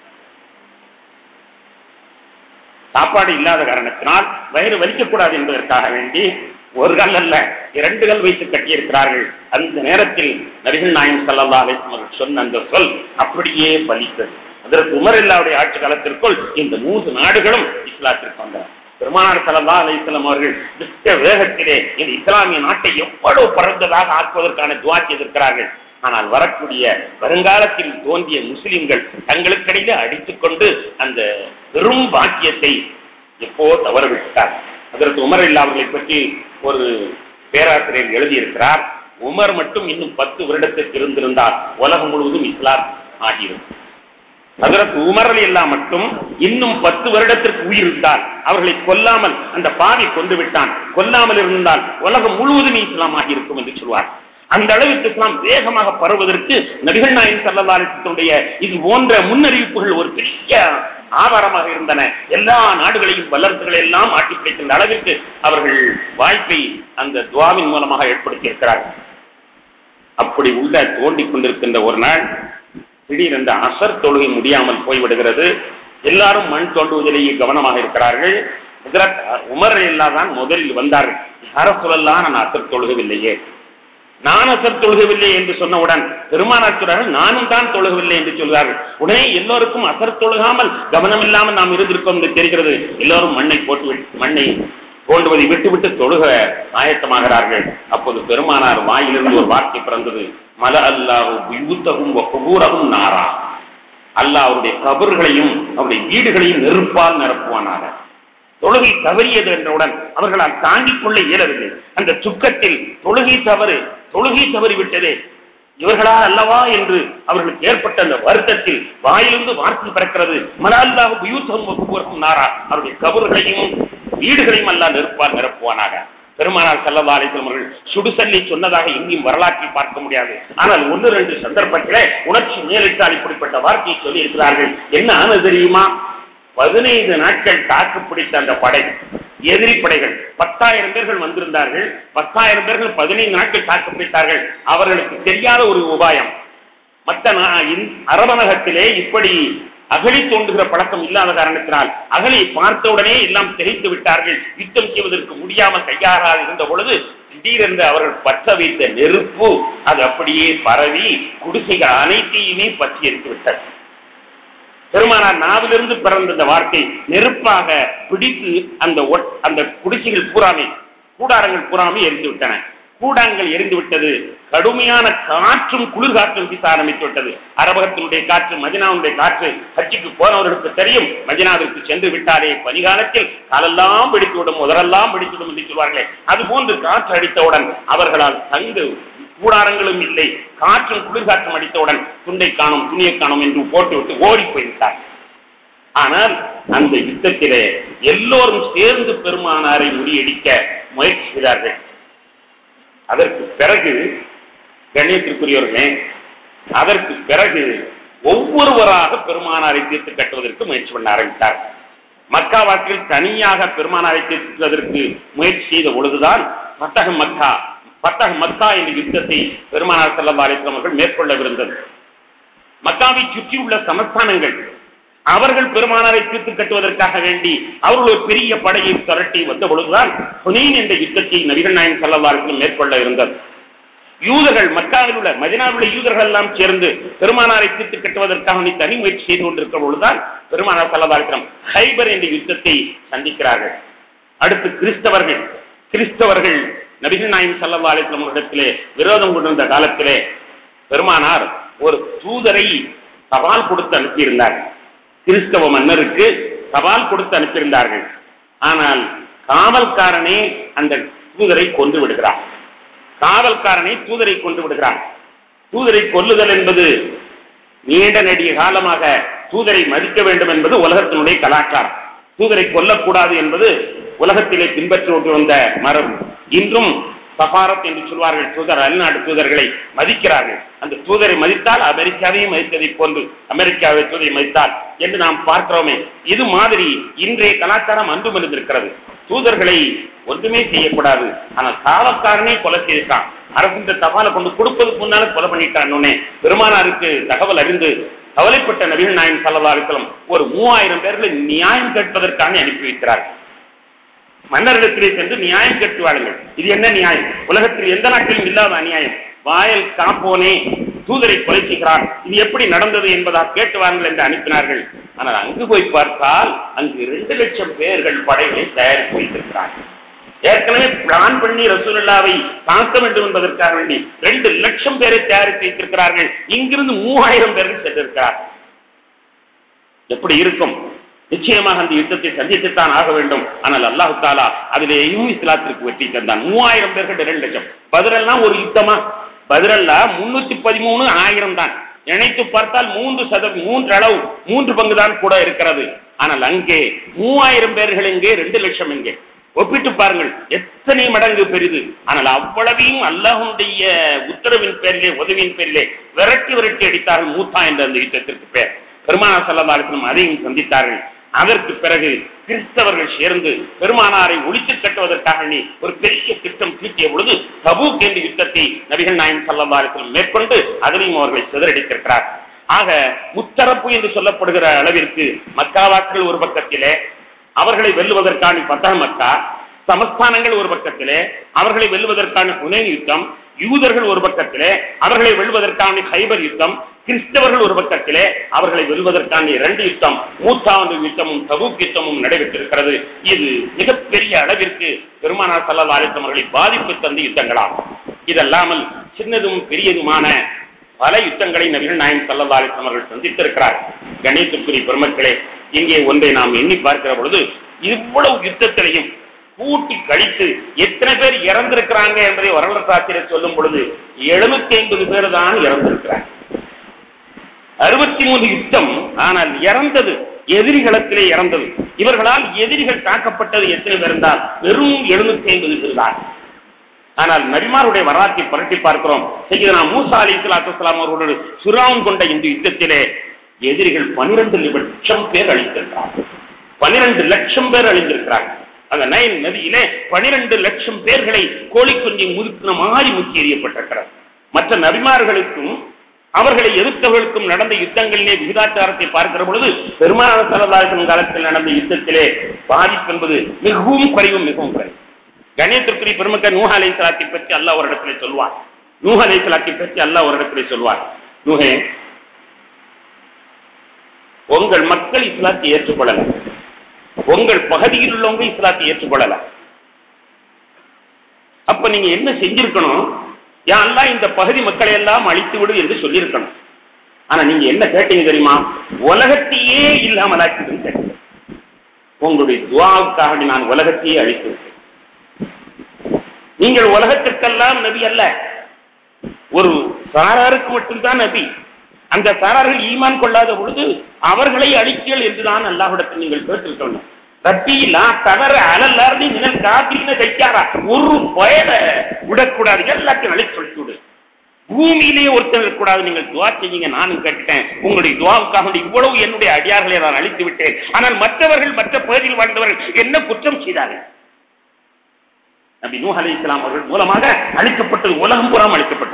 சாப்பாடு இல்லாத காரணத்தினால் வயிறு வலிக்கக்கூடாது என்பதற்காக வேண்டி ஒரு கல் அல்ல இரண்டு கல் வைத்து கட்டியிருக்கிறார்கள் அந்த நேரத்தில் நபிகள் நாயன் சல்லா அவர்கள் சொன்ன அந்த சொல் அப்படியே பலித்தது அதற்கு உமர் இல்லாவுடைய ஆட்சி காலத்திற்குள் இந்த மூன்று நாடுகளும் இஸ்லாத்திற்கு வந்தன பெருமானார் சல்லா அலிஸ்லாம் அவர்கள் மிக்க வேகத்திலே இந்த இஸ்லாமிய நாட்டை எவ்வளவு பறந்ததாக ஆக்குவதற்கான துவா செய்திருக்கிறார்கள் ஆனால் வரக்கூடிய வருங்காலத்தில் தோன்றிய முஸ்லிம்கள் தங்களுக்கிடையிலே அடித்துக் கொண்டு அந்த பெரும் பாக்கியத்தை எப்போ தவறவிட்டார் அதற்கு உமர் இல்லா அவர்களை பற்றி ஒரு பேராசிரியர் எழுதியிருக்கிறார் உமர் மட்டும் இன்னும் பத்து வருடத்திற்கு இருந்திருந்தால் உலகம் முழுவதும் இஸ்லாம் ஆகியிருக்கும் அதற்கு உமர் இல்லா மட்டும் இன்னும் பத்து வருடத்திற்கு உயிர் இருந்தால் அவர்களை கொல்லாமல் அந்த பாவி கொண்டு விட்டான் கொல்லாமல் இருந்தால் உலகம் முழுவதும் இஸ்லாம் ஆகியிருக்கும் என்று சொல்வார் அந்த அளவிற்கு இஸ்லாம் வேகமாக பரவுவதற்கு நபிகள் நாயன் சல்லல்லாஹுடைய இது போன்ற முன்னறிவிப்புகள் ஒரு பெரிய ஆதாரமாக இருந்தன எல்லா நாடுகளையும் வல்லரசுகளை எல்லாம் ஆட்டி பிடிக்கின்ற அளவிற்கு அவர்கள் வாய்ப்பை அந்த துவாவின் மூலமாக ஏற்படுத்தியிருக்கிறார்கள் அப்படி உள்ள தோண்டிக் கொண்டிருக்கின்ற ஒரு நாள் திடீரென்று அசர் தொழுகை முடியாமல் போய்விடுகிறது எல்லாரும் மண் தோண்டுவதிலேயே கவனமாக இருக்கிறார்கள் உமர் இல்லாதான் முதலில் வந்தார்கள் யார சொல்லலாம் நான் அசர் தொழுகவில்லையே நான் அசர் தொழுகவில்லை என்று சொன்னவுடன் பெருமானார் சொல்றார்கள் நானும் தான் தொழுகவில்லை என்று சொல்கிறார்கள் உடனே எல்லோருக்கும் அசர் தொழுகாமல் கவனம் இல்லாமல் நாம் இருந்திருக்கோம் என்று தெரிகிறது எல்லோரும் மண்ணை போட்டு மண்ணை தோண்டுவதை விட்டுவிட்டு தொழுக ஆயத்தமாகிறார்கள் அப்போது பெருமானார் வாயிலிருந்து ஒரு வார்த்தை பிறந்தது மல அல்லாஹு யூத்தகும் குபூரகும் நாரா அல்லாஹ் அவருடைய கபர்களையும் அவருடைய வீடுகளையும் நெருப்பால் நிரப்புவானாக தொழுகை தவறியது என்றவுடன் அவர்களால் தாங்கிக் கொள்ள இயலவில்லை அந்த துக்கத்தில் தொழுகை தவறு தொழுகை தவறி விட்டதே இவர்களா அல்லவா என்று அவர்களுக்கு ஏற்பட்ட அந்த வருத்தத்தில் வாயிலிருந்து வார்த்தை பிறக்கிறது மலால்லாஹு யூத்தகும் நாரா அவருடைய கபர்களையும் வீடுகளையும் அல்லா நெருப்பால் நிரப்புவானாக பெருமானார் செல்லவா அழைத்தல் அவர்கள் சுடுசல்லி சொன்னதாக எங்கேயும் வரலாற்றில் பார்க்க முடியாது ஆனால் ஒன்று ரெண்டு சந்தர்ப்பத்திலே உணர்ச்சி மேலிட்டால் இப்படிப்பட்ட வார்த்தையை சொல்லி இருக்கிறார்கள் என்ன ஆனது தெரியுமா பதினைந்து நாட்கள் தாக்கு பிடித்த அந்த படை எதிரி படைகள் பத்தாயிரம் பேர்கள் வந்திருந்தார்கள் பத்தாயிரம் பேர்கள் பதினைந்து நாட்கள் தாக்கு பிடித்தார்கள் அவர்களுக்கு தெரியாத ஒரு உபாயம் மற்ற அரபனகத்திலே இப்படி அகழி தோன்றுகிற பழக்கம் இல்லாத காரணத்தினால் அகழி பார்த்தவுடனே எல்லாம் திகைத்து விட்டார்கள் யுத்தம் செய்வதற்கு முடியாமல் தயாராக இருந்த பொழுது திடீரென்று அவர்கள் பற்ற வைத்த நெருப்பு அது அப்படியே பரவி குடிசைகள் அனைத்தையுமே பற்றி எடுத்து விட்டது பெருமானார் நாவிலிருந்து பிறந்த இந்த வார்த்தை நெருப்பாக பிடித்து அந்த அந்த குடிசைகள் பூராமே கூடாரங்கள் பூராமே எரிந்து விட்டன கூடாங்கள் எரிந்து விட்டது கடுமையான காற்றும் குளிர்காற்றும் வீச ஆரம்பித்து விட்டது அரபகத்தினுடைய காற்று மதினாவுடைய காற்று கட்சிக்கு போனவர்களுக்கு தெரியும் மதினாவிற்கு சென்று விட்டாரே பனிகாலத்தில் காலெல்லாம் பிடித்துவிடும் முதலெல்லாம் பிடித்துவிடும் என்று சொல்வார்களே அது போன்று காற்று அடித்தவுடன் அவர்களால் தங்கு கூடாரங்களும் இல்லை காற்றும் குளிர்காற்றும் அடித்தவுடன் துண்டை காணும் துணியை காணும் என்று போட்டுவிட்டு ஓடி போய்விட்டார் ஆனால் அந்த யுத்தத்திலே எல்லோரும் சேர்ந்து பெருமானாரை முறியடிக்க முயற்சி செய்தார்கள் அதற்கு பிறகு கண்ணியத்திற்குரியவர்களே அதற்கு பிறகு ஒவ்வொருவராக பெருமானாரை தீர்த்து கட்டுவதற்கு முயற்சி பண்ண ஆரம்பித்தார் மக்காவாக்கில் தனியாக பெருமானாரை தீர்த்துவதற்கு முயற்சி செய்த பொழுதுதான் பத்தக மக்கா பத்தக மக்கா என்ற யுத்தத்தை பெருமானார் செல்லம் அவர்கள் மேற்கொள்ளவிருந்தது மக்காவை சுற்றியுள்ள சமஸ்தானங்கள் அவர்கள் பெருமானாரை தீர்த்து கட்டுவதற்காக வேண்டி அவர்கள் ஒரு பெரிய படையை திரட்டி வந்த பொழுதுதான் ஹுனீன் என்ற யுத்தத்தை நபிகள் நாயன் செல்லவார்கள் மேற்கொள்ள இருந்தது யூதர்கள் மக்காவில் உள்ள மதினாவில் உள்ள யூதர்கள் எல்லாம் சேர்ந்து பெருமானாரை தீர்த்து கட்டுவதற்காக நீ தனி முயற்சி செய்து கொண்டிருக்கிற பொழுதுதான் பெருமானார் சல்லதாலிடம் ஹைபர் என்ற யுத்தத்தை சந்திக்கிறார்கள் அடுத்து கிறிஸ்தவர்கள் கிறிஸ்தவர்கள் நபிகள் நாயம் சல்லா அலிஸ்லாம் இடத்திலே விரோதம் கொண்டிருந்த காலத்திலே பெருமானார் ஒரு தூதரை தபால் கொடுத்து அனுப்பியிருந்தார் கிறிஸ்தவ மன்னருக்கு தபால் கொடுத்து அனுப்பியிருந்தார்கள் ஆனால் காவல்காரனே அந்த தூதரை கொண்டு விடுகிறார் காவல்காரனை தூதரை கொண்டு விடுகிறான் தூதரை கொல்லுதல் என்பது நீண்ட நெடிய காலமாக தூதரை மதிக்க வேண்டும் என்பது உலகத்தினுடைய கலாச்சாரம் தூதரை கொல்லக்கூடாது என்பது உலகத்திலே பின்பற்றி வந்த மரபு இன்றும் சபாரத் என்று சொல்வார்கள் தூதர் அல்நாடு தூதர்களை மதிக்கிறார்கள் அந்த தூதரை மதித்தால் அமெரிக்காவையும் மதித்ததை போன்று அமெரிக்காவை தூதரை மதித்தால் என்று நாம் பார்க்கிறோமே இது மாதிரி இன்றைய கலாச்சாரம் அன்பும் இருந்திருக்கிறது தூதர்களை ஒன்றுமே செய்யக்கூடாது ஆனால் காவல்காரனே கொலை செய்திருக்கான் அரசு இந்த தபாலை கொண்டு கொடுப்பதுக்கு முன்னால கொலை பண்ணிட்டான் பெருமானாருக்கு தகவல் அறிந்து கவலைப்பட்ட நபிகள் நாயன் சல்லா அலிஸ்லம் ஒரு மூவாயிரம் பேர்களை நியாயம் கேட்பதற்காக அனுப்பி வைக்கிறார்கள் மன்னரிடத்திலே சென்று நியாயம் கேட்டு வாழுங்கள் இது என்ன நியாயம் உலகத்தில் எந்த நாட்டிலும் இல்லாத அநியாயம் வாயல் காப்போனே தூதரை கொலை செய்கிறார் இது எப்படி நடந்தது என்பதாக கேட்டு வாருங்கள் என்று அனுப்பினார்கள் ஆனால் அங்கு போய் பார்த்தால் அங்கு இரண்டு லட்சம் பேர்கள் படைகளை தயாரித்து வைத்திருக்கிறார்கள் ஏற்கனவே பிளான் பண்ணி ரசூலுல்லாவை தாக்க வேண்டும் என்பதற்காக வேண்டி ரெண்டு லட்சம் பேரை தயாரித்து வைத்திருக்கிறார்கள் இங்கிருந்து மூவாயிரம் பேர்கள் சென்றிருக்கிறார்கள் எப்படி இருக்கும் நிச்சயமாக அந்த யுத்தத்தை சந்தித்துத்தான் ஆக வேண்டும் ஆனால் அல்லாஹு தாலா அதிலேயும் இஸ்லாத்திற்கு வெற்றி தந்தான் மூவாயிரம் பேர்கள் இரண்டு லட்சம் பதிரெல்லாம் ஒரு யுத்தமா பதிரல்லா முன்னூத்தி பதிமூணு ஆயிரம் தான் நினைத்து பார்த்தால் மூன்று சத மூன்று அளவு மூன்று பங்கு தான் கூட இருக்கிறது ஆனால் அங்கே மூவாயிரம் பேர்கள் எங்கே ரெண்டு லட்சம் எங்கே ஒப்பிட்டு பாருங்கள் எத்தனை மடங்கு பெரிது ஆனால் அவ்வளவையும் அல்லாஹுடைய உத்தரவின் பேரிலே உதவியின் பேரிலே விரட்டி விரட்டி அடித்தார்கள் மூத்தா என்ற அந்த யுத்தத்திற்கு பேர் பெருமானா சல்லதாலிசனம் அதையும் சந்தித்தார்கள் அதற்கு பிறகு கிறிஸ்தவர்கள் சேர்ந்து பெருமானாரை ஒழித்து கட்டுவதற்காக நீ ஒரு பெரிய திட்டம் தீட்டிய பொழுது தபூக் என்ற யுத்தத்தை நபிகள் நாயன் சல்லதாலிசனம் மேற்கொண்டு அதிலையும் அவர்களை சிதறடித்திருக்கிறார் ஆக முத்தரப்பு என்று சொல்லப்படுகிற அளவிற்கு மக்காவாக்கள் ஒரு பக்கத்திலே அவர்களை வெல்லுவதற்கான பத்தக மக்கா சமஸ்தானங்கள் ஒரு பக்கத்திலே அவர்களை வெல்லுவதற்கான புனேன் யுத்தம் யூதர்கள் ஒரு பக்கத்திலே அவர்களை வெல்வதற்கான ஹைபர் யுத்தம் கிறிஸ்தவர்கள் ஒரு பக்கத்திலே அவர்களை வெல்வதற்கான இரண்டு யுத்தம் மூத்தாவது யுத்தமும் தபூக் யுத்தமும் நடைபெற்றிருக்கிறது இது மிகப்பெரிய அளவிற்கு பெருமானார் சல்லா அலித்தவர்களை பாதிப்பு தந்த யுத்தங்களாகும் இதல்லாமல் சின்னதும் பெரியதுமான பல யுத்தங்களை நபிகள் நாயன் சல்லா அலிஸ்லாம் அவர்கள் சந்தித்திருக்கிறார் கணேசத்துக்குரிய பெருமக்களே இங்கே ஒன்றை நாம் எண்ணி பார்க்கிற பொழுது இவ்வளவு யுத்தத்திலையும் கூட்டி கழித்து எத்தனை பேர் இறந்திருக்கிறாங்க என்பதை வரலாறு சாத்திரம் சொல்லும் பொழுது எழுநூத்தி ஐம்பது பேர் தான் இறந்திருக்கிறார் அறுபத்தி மூன்று யுத்தம் ஆனால் இறந்தது எதிரிகளத்திலே இறந்தது இவர்களால் எதிரிகள் தாக்கப்பட்டது எத்தனை பேர் இருந்தால் வெறும் எழுநூத்தி ஐம்பது பேர் தான் ஆனால் நபிமாருடைய வரலாற்றை புரட்டி பார்க்கிறோம் செய்ய மூசா அலி இஸ்லாத்துலாம் அவர்களோடு சுரான் கொண்ட இந்த யுத்தத்திலே எதிரிகள் பனிரெண்டு லட்சம் பேர் அழித்திருக்கிறார்கள் பனிரெண்டு லட்சம் பேர் அழிந்திருக்கிறார்கள் அந்த நயன் நதியிலே பனிரெண்டு லட்சம் பேர்களை கோழி குஞ்சு முதுக்கின மாதிரி முக்கி எறியப்பட்டிருக்கிறது மற்ற நபிமார்களுக்கும் அவர்களை எதிர்த்தவர்களுக்கும் நடந்த யுத்தங்களிலே விகிதாச்சாரத்தை பார்க்கிற பொழுது பெருமான சரதாசன் காலத்தில் நடந்த யுத்தத்திலே பாதிப்பு என்பது மிகவும் குறைவும் மிகவும் குறைவு கணேசத்திற்குரிய பெருமக்கள் நூஹ அலை சலாத்தை பற்றி அல்லாஹ் ஒரு இடத்திலே சொல்வார் நூஹ அலை சலாத்தை பற்றி அல்லாஹ் ஒரு இடத்திலே சொல்வார் நூஹே உங்கள் மக்கள் இஸ்லாத்தை ஏற்றுக்கொள்ளல உங்கள் பகுதியில் உள்ளவங்க இஸ்லாத்தை ஏற்றுக்கொள்ளல அப்ப நீங்க என்ன செஞ்சிருக்கணும் யாரெல்லாம் இந்த பகுதி மக்களை எல்லாம் அழித்து விடு என்று சொல்லியிருக்கணும் ஆனா நீங்க என்ன கேட்டீங்க தெரியுமா உலகத்தையே இல்லாமலாக்கிட்டு உங்களுடைய துவாவுக்காக நான் உலகத்தையே அழித்து விட்டேன் நீங்கள் உலகத்திற்கெல்லாம் நபி அல்ல ஒரு சாராருக்கு மட்டும்தான் நபி அந்த சாரார்கள் ஈமான் கொள்ளாத பொழுது அவர்களை அழித்தீர்கள் என்றுதான் அல்லாஹிடத்தில் நீங்கள் கேட்டிருக்கணும் ரப்பியிலா தவற அலல்லாருந்தி நிழல் காத்தின தைக்காரா ஒரு பயன விடக்கூடாது எல்லாத்தையும் அழித்து சொல்லிட்டு விடு பூமியிலேயே ஒருத்தர் இருக்கக்கூடாது நீங்கள் துவா செய்யுங்க நானும் கேட்டேன் உங்களுடைய துவாவுக்காக இவ்வளவு என்னுடைய அடியார்களை நான் அழித்து விட்டேன் ஆனால் மற்றவர்கள் மற்ற பகுதியில் வாழ்ந்தவர்கள் என்ன குற்றம் செய்தார்கள் நபி நூஹ் அலி இஸ்லாம் அவர்கள் மூலமாக அழிக்கப்பட்டது உலகம் புறம் அழிக்கப்பட்டது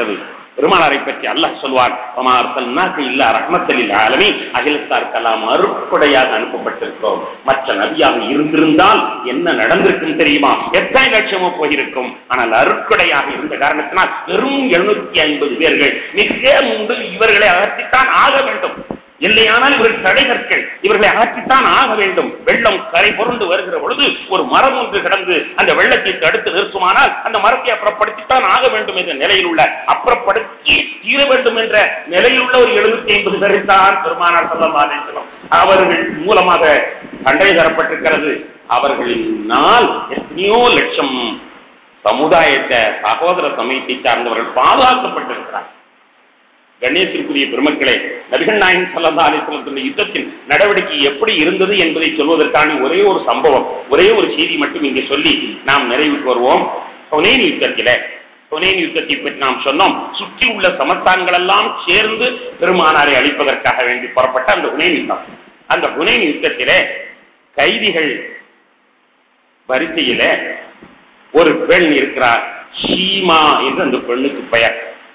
பெருமானாரை பற்றி அல்லாஹ் சொல்வார் இல்லா ரஹ்மத்தலில் ஆலமி அகிலத்தார் கலாம் அருப்படையாக அனுப்பப்பட்டிருக்கிறோம் மற்ற நபியாக இருந்திருந்தால் என்ன நடந்திருக்கும் தெரியுமா எத்தனை லட்சமோ போயிருக்கும் ஆனால் அருட்கொடையாக இருந்த காரணத்தினால் வெறும் எழுநூத்தி ஐம்பது பேர்கள் மிக முன்பு இவர்களை அகற்றித்தான் ஆக வேண்டும் இல்லையானால் இவர்கள் தடைகற்கள் இவர்களை அகற்றித்தான் ஆக வேண்டும் வெள்ளம் கரை புரண்டு வருகிற பொழுது ஒரு மரம் ஒன்று கிடந்து அந்த வெள்ளத்தை தடுத்து நிறுத்துமானால் அந்த மரத்தை அப்புறப்படுத்தித்தான் ஆக வேண்டும் என்ற நிலையில் உள்ள அப்புறப்படுத்தி தீர வேண்டும் என்ற நிலையில் உள்ள ஒரு எழுநூத்தி ஐம்பது பேரைத்தான் பெருமானார் சொல்லலாம் அவர்கள் மூலமாக தண்டனை தரப்பட்டிருக்கிறது அவர்களினால் எத்தனையோ லட்சம் சமுதாயத்தை சகோதர சமயத்தை சார்ந்தவர்கள் பாதுகாக்கப்பட்டிருக்கிறார் கணேசத்திற்குரிய பெருமக்களே நபிகள் நாயகம் சல்லா அலிஸ்லத்தின் யுத்தத்தின் நடவடிக்கை எப்படி இருந்தது என்பதை சொல்வதற்கான ஒரே ஒரு சம்பவம் ஒரே ஒரு செய்தி மட்டும் இங்கே சொல்லி நாம் நிறைவுக்கு வருவோம் ஹொனேன் யுத்தத்தில ஹொனேன் யுத்தத்தை பற்றி நாம் சொன்னோம் சுற்றி உள்ள சமஸ்தான்கள் எல்லாம் சேர்ந்து பெருமானாரை அழிப்பதற்காக வேண்டி புறப்பட்ட அந்த ஹுனேன் யுத்தம் அந்த ஹுனேன் யுத்தத்தில கைதிகள் வரிசையில ஒரு பெண் இருக்கிறார் ஷீமா என்று அந்த பெண்ணுக்கு பெயர்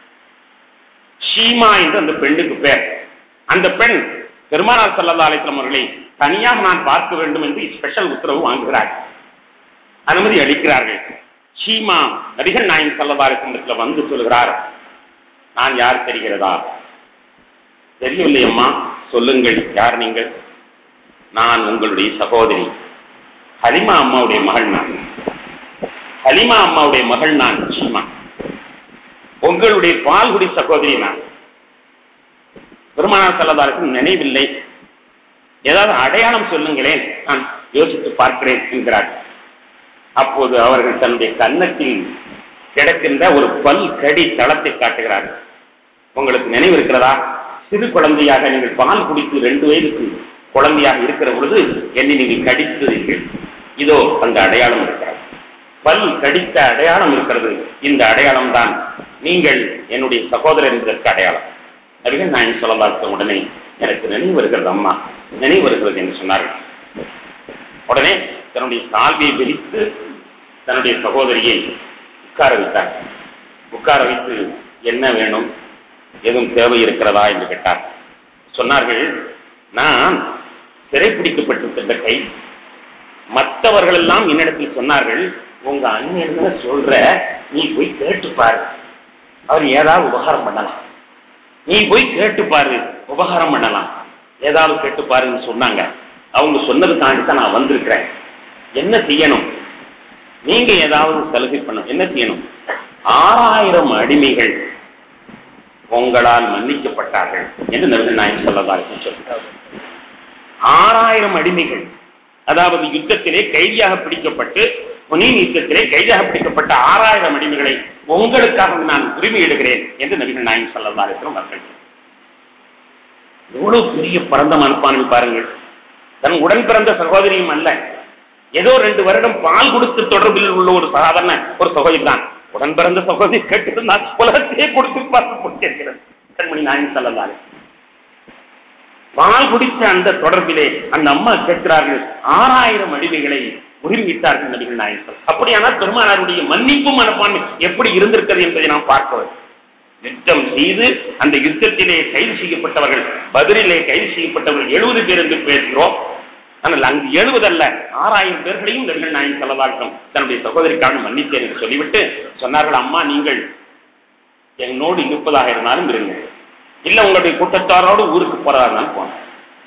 ஷீமா என்று அந்த பெண்ணுக்கு பெயர் அந்த பெண் பெருமானார் சல்லா அலிஸ்லாம் அவர்களை தனியாக நான் பார்க்க வேண்டும் என்று ஸ்பெஷல் உத்தரவு வாங்குகிறார் அனுமதி அளிக்கிறார்கள் ஷீமா நபிகள் நாயன் சல்லா அலிஸ்லத்தில் வந்து சொல்கிறார் நான் யார் தெரிகிறதா தெரியவில்லை அம்மா சொல்லுங்கள் யார் நீங்கள் நான் உங்களுடைய சகோதரி ஹலிமா அம்மாவுடைய மகள் நான் ஹலிமா அம்மாவுடைய மகள் நான் ஷீமா உங்களுடைய பால்குடி சகோதரி நான் பெருமானார் செல்லதாருக்கு நினைவில்லை ஏதாவது அடையாளம் சொல்லுங்களேன் நான் யோசித்து பார்க்கிறேன் என்கிறார் அப்போது அவர்கள் தன்னுடைய கன்னத்தில் கிடக்கின்ற ஒரு பல் கடி தளத்தை காட்டுகிறார்கள் உங்களுக்கு நினைவு இருக்கிறதா சிறு குழந்தையாக நீங்கள் பால் குடித்து ரெண்டு வயதுக்கு குழந்தையாக இருக்கிற பொழுது என்னை நீங்கள் கடித்தீர்கள் இதோ அந்த அடையாளம் இருக்கிறது பல் கடித்த அடையாளம் இருக்கிறது இந்த அடையாளம் தான் நீங்கள் என்னுடைய சகோதரர் என்பதற்கு அடையாளம் நபிகள் நாயன் சொல்லலாத்த உடனே எனக்கு நினைவு வருகிறது அம்மா நினைவு வருகிறது என்று சொன்னார்கள் உடனே தன்னுடைய சால்வியை விரித்து தன்னுடைய சகோதரியை உட்கார வைத்தார் உட்கார வைத்து என்ன வேணும் எதுவும் தேவை இருக்கிறதா என்று கேட்டார் சொன்னார்கள் நான் சிறைப்பிடிக்கப்பட்டிருக்கின்ற கை மற்றவர்கள் எல்லாம் என்னிடத்தில் சொன்னார்கள் உங்க அண்ணன் சொல்ற நீ போய் கேட்டு பாரு அவர் ஏதாவது உபகாரம் பண்ணலாம் நீ போய் கேட்டு பாரு உபகாரம் பண்ணலாம் ஏதாவது கேட்டு பாருன்னு சொன்னாங்க அவங்க சொன்னதுக்காண்டி தான் நான் வந்திருக்கிறேன் என்ன செய்யணும் நீங்க ஏதாவது சலுகை பண்ணணும் என்ன செய்யணும் ஆறாயிரம் அடிமைகள் உங்களால் மன்னிக்கப்பட்டார்கள் என்று நபிகள் நாயகம் சொல்லதாக சொல்கிறார் ஆறாயிரம் அடிமைகள் அதாவது யுத்தத்திலே கைதியாக பிடிக்கப்பட்டு புனின் யுத்தத்திலே கைதாக பிடிக்கப்பட்ட ஆறாயிரம் அடிமைகளை உங்களுக்காக நான் உரிமை எடுக்கிறேன் என்று நபிகள் நாயகம் சொல்லலாம் இருக்கிற மக்கள் எவ்வளவு பெரிய பரந்த மனப்பான்மை பாருங்கள் தன் உடன் பிறந்த சகோதரியும் அல்ல ஏதோ ரெண்டு வருடம் பால் கொடுத்து தொடர்பில் உள்ள ஒரு சாதாரண ஒரு சகோதரி தான் உடன் பிறந்த சகோதரி கேட்டிருந்தால் உலகத்தையே கொடுத்து பார்த்து கொடுத்திருக்கிறது கண்மணி நாயகம் சொல்லலாம் பால் குடித்த அந்த தொடர்பிலே அந்த அம்மா கேட்கிறார்கள் ஆறாயிரம் அடிமைகளை உரிமிட்டார்கள் நபிகள் நாயகம் அப்படியானால் பெருமானாருடைய மன்னிப்பு மனப்பான்மை எப்படி இருந்திருக்கிறது என்பதை நாம் பார்க்க வேண்டும் யுத்தம் செய்து அந்த யுத்தத்திலே கைது செய்யப்பட்டவர்கள் பதிலிலே கைது செய்யப்பட்டவர்கள் எழுபது பேர் என்று பேசுகிறோம் ஆனால் அங்கு எழுபது அல்ல ஆறாயிரம் பேர்களையும் நபிகள் நாயகம் செல்லதாட்டம் தன்னுடைய சகோதரிக்காக மன்னித்தேன் என்று சொல்லிவிட்டு சொன்னார்கள் அம்மா நீங்கள் என்னோடு இருப்பதாக இருந்தாலும் இருங்க இல்ல உங்களுடைய கூட்டத்தாரோடு ஊருக்கு போறதா இருந்தாலும் போனேன்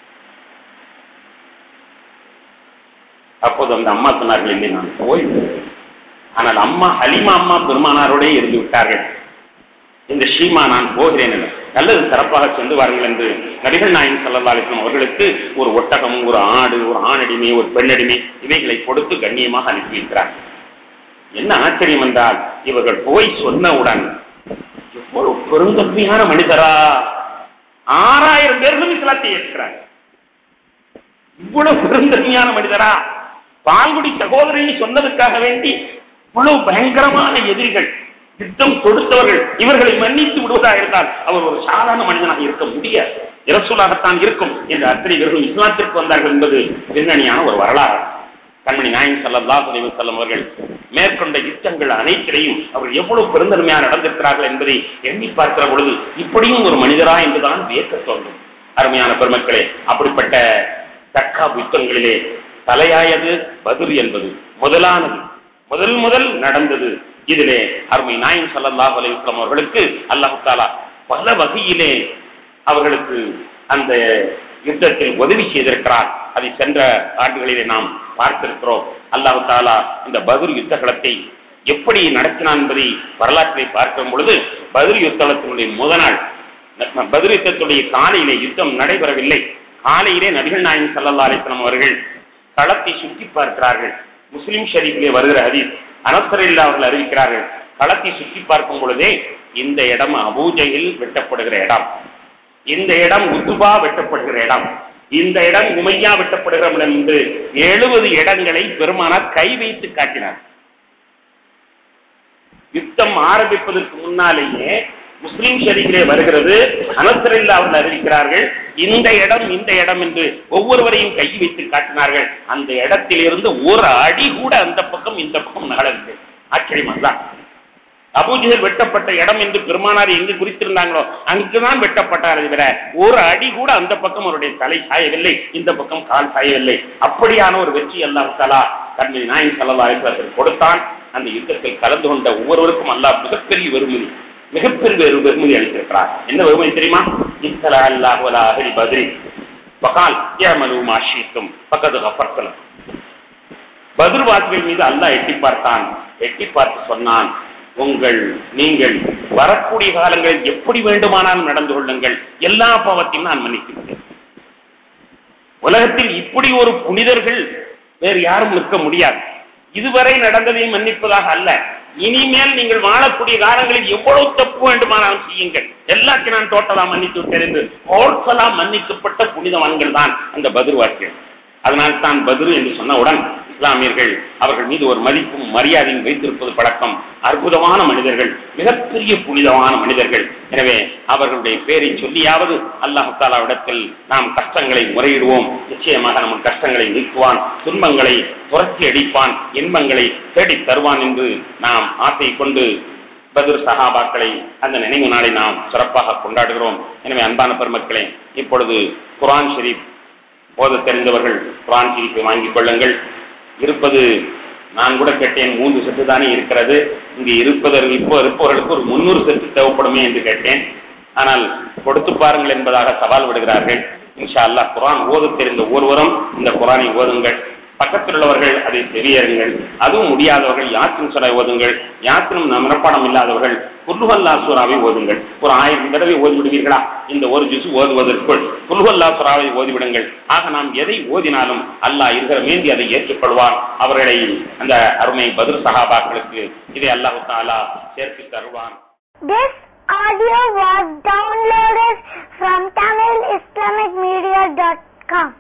அப்போது அந்த அம்மா சொன்னார்கள் இல்லை நான் போய் ஆனால் அம்மா ஹலிமா அம்மா பெருமானாரோடே இருந்து விட்டார்கள் இந்த ஷீமா நான் போகிறேன் என்று நல்லது சிறப்பாக சென்று வாருங்கள் என்று நடிகர் நாயன் சல்லல்லாலிஸ்லாம் அவர்களுக்கு ஒரு ஒட்டகம் ஒரு ஆடு ஒரு ஆணடிமை ஒரு பெண்ணடிமை இவைகளை கொடுத்து கண்ணியமாக அனுப்பி வைக்கிறார் என்ன ஆச்சரியம் என்றால் இவர்கள் போய் சொன்னவுடன் எவ்வளவு பெருந்தன்மையான மனிதரா ஆறாயிரம் பேர்களும் இஸ்லாத்தை ஏற்கிறார் இவ்வளவு பெருந்தன்மையான மனிதரா பால்குடி சகோதரியை சொன்னதுக்காக வேண்டி இவ்வளவு பயங்கரமான எதிரிகள் யுத்தம் தொடுத்தவர்கள் இவர்களை மன்னித்து விடுவதாக இருந்தால் அவர் ஒரு சாதாரண மனிதனாக இருக்க முடியாது இரசூலாகத்தான் இருக்கும் என்று அத்தனை இவர்கள் இஸ்லாத்திற்கு வந்தார்கள் என்பது பின்னணியான ஒரு வரலாறு கண்மணி நாயன் ஸல்லல்லாஹு அலைஹி வஸல்லம் அவர்கள் மேற்கொண்ட யுத்தங்கள் அனைத்திலையும் அவர்கள் எவ்வளவு பெருந்தன்மையாக நடந்திருக்கிறார்கள் என்பதை எண்ணி பார்க்கிற பொழுது இப்படியும் ஒரு மனிதரா என்றுதான் வியக்க தோன்றும் அருமையான பெருமக்களே அப்படிப்பட்ட தக்கா யுத்தங்களிலே தலையாயது பதுர் என்பது முதலானது முதல் முதல் நடந்தது இதிலே அருமை நாயன் ஸல்லல்லாஹு அலைஹி வஸல்லம் அவர்களுக்கு அல்லாஹ் தஆலா பல வகையிலே அவர்களுக்கு அந்த யுத்தத்தில் உதவி செய்திருக்கிறார் அதை சென்ற ஆண்டுகளிலே நாம் பார்த்திருக்கிறோம் அல்லாஹு தாலா இந்த பதுர் யுத்த களத்தை எப்படி நடத்தினான் என்பதை வரலாற்றை பார்க்கும் பொழுது பதுர் யுத்தத்தினுடைய முதல் நாள் பதுர் யுத்தத்துடைய காலையிலே யுத்தம் நடைபெறவில்லை காலையிலே நபிகள் நாயகம் சல்லல்லா அலிஸ்லாம் அவர்கள் களத்தை சுற்றி பார்க்கிறார்கள் முஸ்லிம் ஷரீஃபிலே வருகிற ஹதீஸ் அனசரில்லா அவர்கள் அறிவிக்கிறார்கள் களத்தை சுற்றி பார்க்கும் பொழுதே இந்த இடம் அபூஜையில் வெட்டப்படுகிற இடம் இந்த இடம் உத்துபா வெட்டப்படுகிற இடம் இந்த இடம் உமையா வெட்டப்படுகிற இடம் என்று எழுபது இடங்களை பெருமானார் கை வைத்து காட்டினார் யுத்தம் ஆரம்பிப்பதற்கு முன்னாலேயே முஸ்லிம் ஷரீஃபிலே வருகிறது அனசரில்லா அவர்கள் அறிவிக்கிறார்கள் இந்த இடம் இந்த இடம் என்று ஒவ்வொருவரையும் கை வைத்து காட்டினார்கள் அந்த இடத்திலிருந்து ஒரு அடி கூட அந்த பக்கம் இந்த பக்கம் நகலவில்லை ஆச்சரியமா தான் அபூஜிகள் வெட்டப்பட்ட இடம் என்று பெருமானார் எங்கு குறித்திருந்தாங்களோ அங்குதான் வெட்டப்பட்டார் தவிர ஒரு அடி கூட அந்த பக்கம் அவருடைய தலை சாயவில்லை இந்த பக்கம் கால் சாயவில்லை அப்படியான ஒரு வெற்றி அல்லாஹ் தலா கண்மை நாயின் சல்லா அலிஸ்லாத்திற்கு கொடுத்தான் அந்த யுத்தத்தில் கலந்து கொண்ட ஒவ்வொருவருக்கும் அல்லாஹ் மிகப்பெரிய வெறுமதி மிகப்பெரிய ஒரு வெறுமதி அளித்திருக்கிறார் என்ன வெறுமதி தெரியுமா இத்தலா அல்லாஹ் வலா அஹலி பத்ரி பகால் ஏமலு மாஷித்தும் பக்கத்து கப்பர்த்தலம் பதிர்வாசிகள் மீது அல்லாஹ் எட்டி பார்த்தான் எட்டி பார்த்து சொன்னான் உங்கள் நீங்கள் வரக்கூடிய காலங்களில் எப்படி வேண்டுமானாலும் நடந்து கொள்ளுங்கள் எல்லா பாவத்தையும் நான் மன்னித்து விட்டேன் உலகத்தில் இப்படி ஒரு புனிதர்கள் வேறு யாரும் நிற்க முடியாது இதுவரை நடந்ததையும் மன்னிப்பதாக அல்ல இனிமேல் நீங்கள் வாழக்கூடிய காலங்களில் எவ்வளவு தப்பு வேண்டுமானாலும் செய்யுங்கள் எல்லாத்தையும் நான் டோட்டலா மன்னித்து விட்டேன் என்று டோட்டலா மன்னிக்கப்பட்ட புனிதவான்கள் தான் அந்த பதிர்வார்கள் அதனால் தான் பதிரு என்று சொன்னவுடன் இஸ்லாமியர்கள் அவர்கள் மீது ஒரு மதிப்பும் மரியாதையும் வைத்திருப்பது பழக்கம் அற்புதமான மனிதர்கள் மிகப்பெரிய புனிதமான மனிதர்கள் எனவே அவர்களுடைய பேரை சொல்லியாவது அல்லாஹு தாலாவிடத்தில் நாம் கஷ்டங்களை முறையிடுவோம் நிச்சயமாக நம்ம கஷ்டங்களை நீக்குவான் துன்பங்களை துரத்தி அடிப்பான் இன்பங்களை தேடித் தருவான் என்று நாம் ஆசை கொண்டு பதுர் சஹாபாக்களை அந்த நினைவு நாளை நாம் சிறப்பாக கொண்டாடுகிறோம் எனவே அன்பான பெருமக்களே இப்பொழுது குரான் ஷெரீப் ஓத தெரிந்தவர்கள் குரான் ஷெரீப்பை வாங்கிக் கொள்ளுங்கள் இருப்பது நான் கூட கேட்டேன் மூன்று செட்டு தானே இருக்கிறது இங்கு இருப்பதற்கு இப்போ இருப்பவர்களுக்கு ஒரு முன்னூறு செட்டு தேவைப்படுமே என்று கேட்டேன் ஆனால் கொடுத்து பாருங்கள் என்பதாக சவால் விடுகிறார்கள் இன்ஷா அல்லாஹ் குரான் ஓத தெரிந்த ஒருவரும் இந்த குரானை ஓதுங்கள் பக்கத்தில் உள்ளவர்கள் அதை செவியருங்கள் அதுவும் முடியாதவர்கள் யாத்திரம் சுரை ஓதுங்கள் யாத்திரம் மனப்பாடம் இல்லாதவர்கள் குல்லுஹல்லா சூறாவை ஓதுங்கள் ஒரு ஆயிரம் தடவை ஓதிவிடுவீர்களா இந்த ஒரு ஜிசு ஓதுவதற்குள் குல்லுஹல்லா சூறாவை ஓதிவிடுங்கள் ஆக நாம் எதை ஓதினாலும் அல்லாஹ் இருக்கிற மேந்தி அதை ஏற்றுக்கொள்வான் அவர்களை அந்த அருமை பதில் சகாபாக்களுக்கு இதை அல்லாஹு தாலா சேர்த்து தருவான் This audio was downloaded from TamilIslamicMedia.com.